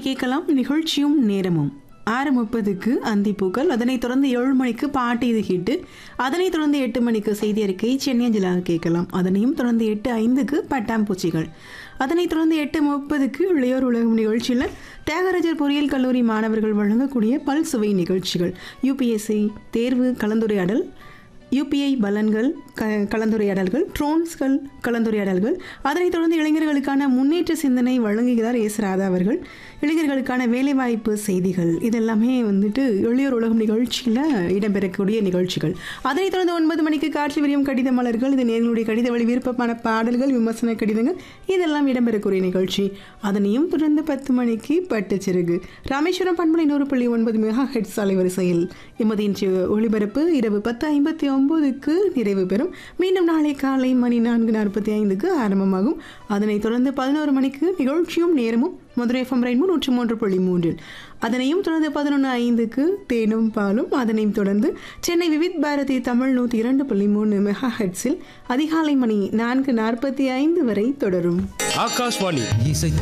கேட்கலாம் நிகழ்ச்சியும் நேரமும் ஆறு முப்பதுக்கு அந்திப்பூக்கள் அதனைத் தொடர்ந்து ஏழு மணிக்கு பாட்டு இது ஹிட்டு அதனைத் தொடர்ந்து எட்டு மணிக்கு செய்தி அறிக்கை சென்னை அஞ்சலாக கேட்கலாம் அதனையும் தொடர்ந்து எட்டு ஐந்துக்கு பட்டாம்பூச்சிகள் அதனைத் தொடர்ந்து எட்டு முப்பதுக்கு இளையோர் உலகம் நிகழ்ச்சியில் தியாகராஜர் பொறியியல் கல்லூரி மாணவர்கள் வழங்கக்கூடிய பல்சுவை நிகழ்ச்சிகள் யூபிஎஸ்சி தேர்வு கலந்துரையாடல் யூபிஐ பலன்கள் க கலந்துரையாடல்கள் ட்ரோன்ஸ்கள் கலந்துரையாடல்கள் அதனைத் தொடர்ந்து இளைஞர்களுக்கான முன்னேற்ற சிந்தனை வழங்குகிறார் எஸ் ராதா அவர்கள் இளைஞர்களுக்கான வேலைவாய்ப்பு செய்திகள் இதெல்லாமே வந்துட்டு எளியோர் உலகம் நிகழ்ச்சியில் இடம்பெறக்கூடிய நிகழ்ச்சிகள் அதனைத் தொடர்ந்து ஒன்பது மணிக்கு காட்சி விரியும் கடித மலர்கள் இது நேர்களுடைய கடித வழி விருப்பமான பாடல்கள் விமர்சன கடிதங்கள் இதெல்லாம் இடம்பெறக்கூடிய நிகழ்ச்சி அதனையும் தொடர்ந்து பத்து மணிக்கு பட்டுச்சிறகு ராமேஸ்வரம் பண்பலை நூறு புள்ளி ஒன்பது மெகா ஹெட்ஸ் அலைவரிசையில் எமது இன்று ஒளிபரப்பு இரவு பத்து ஐம்பத்தி ஒன்பதுக்கு நிறைவு பெறும் மீண்டும் நாளை காலை மணி நான்கு நாற்பத்தி ஐந்துக்கு ஆரம்பமாகும் அதனைத் தொடர்ந்து பதினோரு மணிக்கு நிகழ்ச்சியும் நேரமும் மதுரை எஃப்எம் ரெயின்போ நூற்றி மூன்று புள்ளி மூன்றில் அதனையும் தொடர்ந்து பதினொன்று ஐந்துக்கு தேனும் பாலும் அதனையும் தொடர்ந்து சென்னை விவித் பாரதி தமிழ் நூற்றி இரண்டு புள்ளி மூணு மெகா ஹெட்ஸில் அதிகாலை மணி நான்கு நாற்பத்தி ஐந்து வரை தொடரும் ஆகாஷ்வாணி இசை